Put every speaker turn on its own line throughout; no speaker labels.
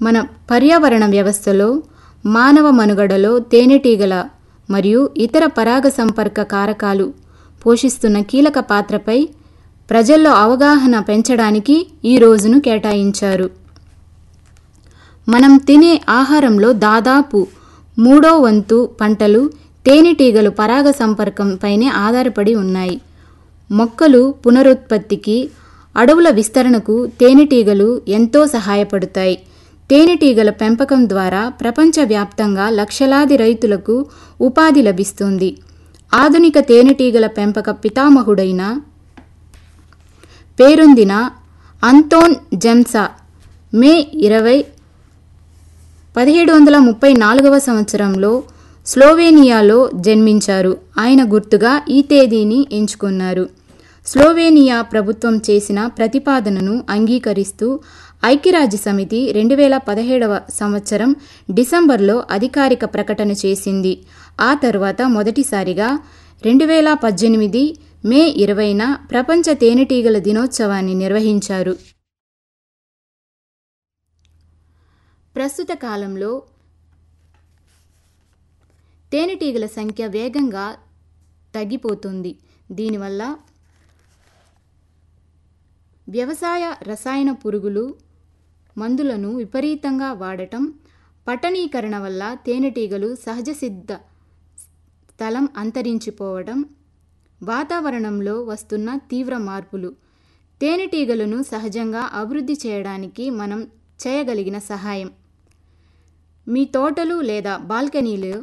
మన పర్యావరణ వ్యవస్థలో మానవ మనుగడలో తేనెటీగల మరియు ఇతర పరాగ సంపర్క కారకాలు పోషిస్తున్న కీలక పాత్రపై ప్రజల్లో అవగాహన పెంచడానికి ఈ రోజును కేటాయించారు మనం తినే ఆహారంలో దాదాపు మూడో వంతు పంటలు తేనెటీగలు పరాగ సంపర్కంపైనే ఆధారపడి ఉన్నాయి మొక్కలు పునరుత్పత్తికి అడవుల విస్తరణకు తేనెటీగలు ఎంతో సహాయపడతాయి తేనెటీగల పెంపకం ద్వారా ప్రపంచవ్యాప్తంగా లక్షలాది రైతులకు ఉపాధి లభిస్తుంది ఆధునిక తేనెటీగల పెంపక పితామహుడైన పేరొందిన అంతోన్ జెమ్సా మే ఇరవై పదిహేడు వందల ముప్పై నాలుగవ సంవత్సరంలో స్లోవేనియాలో జన్మించారు ఆయన గుర్తుగా ఈ తేదీని ఎంచుకున్నారు స్లోవేనియా ప్రభుత్వం చేసిన ప్రతిపాదనను అంగీకరిస్తూ ఐక్యరాజ్య సమితి రెండు వేల పదిహేడవ సంవత్సరం డిసెంబర్లో అధికారిక ప్రకటన చేసింది ఆ తర్వాత మొదటిసారిగా రెండు వేల పద్దెనిమిది మే ఇరవైన ప్రపంచ తేనెటీగల దినోత్సవాన్ని నిర్వహించారు ప్రస్తుత కాలంలో తేనెటీగల సంఖ్య వేగంగా తగ్గిపోతుంది దీనివల్ల వ్యవసాయ రసాయన పురుగులు మందులను విపరీతంగా వాడటం పట్టణీకరణ వల్ల తేనెటీగలు సహజ సిద్ధ స్థలం అంతరించిపోవడం వాతావరణంలో వస్తున్న తీవ్ర మార్పులు తేనెటీగలను సహజంగా అభివృద్ధి చేయడానికి మనం చేయగలిగిన సహాయం మీ తోటలు లేదా బాల్కనీలు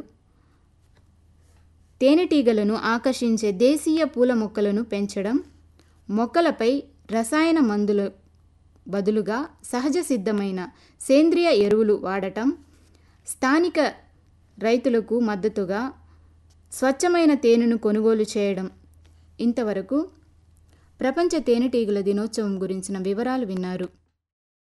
తేనెటీగలను ఆకర్షించే దేశీయ పూల మొక్కలను పెంచడం మొక్కలపై రసాయన మందుల బదులుగా సహజ సిద్ధమైన సేంద్రియ ఎరువులు వాడటం స్థానిక రైతులకు మద్దతుగా స్వచ్ఛమైన తేనెను కొనుగోలు చేయడం ఇంతవరకు ప్రపంచ తేనెటీగల దినోత్సవం గురించిన వివరాలు విన్నారు